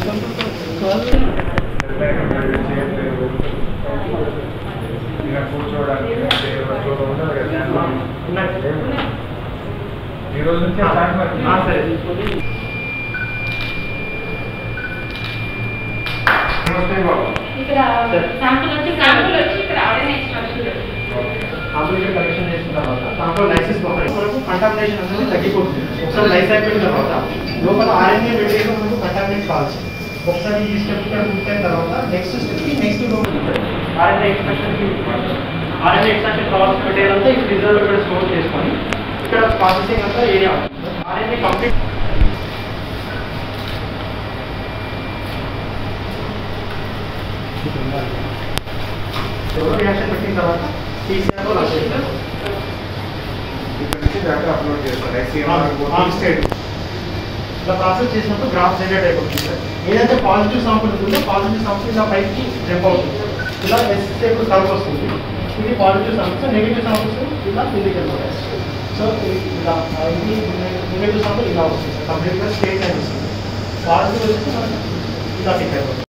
చేయట్లేదు ఇలా కూర్చోవడానికి అంటే ఎవరితో ఉండదు కదా. ఈ రోజు నుంచి స్టార్ట్ మరి సరే నమస్తే బాబు ఇక్కడ శాంపుల్ వచ్చి శాంపుల్ వచ్చి ఇక్కడ ఆర్డర్ ఇన్స్ట్రక్షన్ అప్లికేషన్ కలెక్షన్ చేసిన తర్వాత దాంట్లో లైసెన్స్ వరకు కంటామినేషన్ అనేది తగ్గిపోతుంది ఒకసారి లైఫ్ అయిపోయిన తర్వాత లోపల ఆర్ఎన్ఏ మెటీరియల్ మనకు కంటామినేట్ కావచ్చు ఒకసారి ఈ స్టెప్ ఇక్కడ పూర్తయిన తర్వాత నెక్స్ట్ స్టెప్కి నెక్స్ట్ ఆర్ఎన్ఏ ఎక్స్ట్రాక్షన్కి ఆర్ఎన్ఏ ఎక్స్ట్రాక్షన్ కావాల్సిన మెటీరియల్ అంతా ఈ ఫ్రిజర్లో ఇక్కడ స్టోర్ చేసుకొని ఇక్కడ ప్రాసెసింగ్ అంతా ఏరియా ఆర్ఎన్ఏ కంప్లీట్ రియాక్షన్ పెట్టిన తర్వాత టీసీఆర్లో లక్షిస్తారు ఇక్కడ నుంచి డేటా అప్లోడ్ చేస్తారు ఐసీఎంఆర్ స్టేట్ ఇలా ప్రాసెస్ చేసినప్పుడు గ్రాఫ్ జనరేట్ అయిపోతుంది సార్ ఏదైతే పాజిటివ్ సాంపుల్ ఉంటుందో పాజిటివ్ సాంపుల్ ఇలా పైకి జంప్ అవుతుంది సార్ ఇలా ఎస్ టేబుల్ కర్వ్ వస్తుంది ఇది పాజిటివ్ సాంపుల్స్ నెగిటివ్ సాంపుల్స్ ఇలా కిందికి వెళ్ళిపోతాయి సో ఇలా ఇది నెగిటివ్ సాంపుల్ ఇలా వస్తుంది సార్ కంప్లీట్గా స్టేట్ లైన్ వస్తుంది పాజిటివ్ వచ్చేసి మనకి ఇలా టిక్ అయిపోతుంది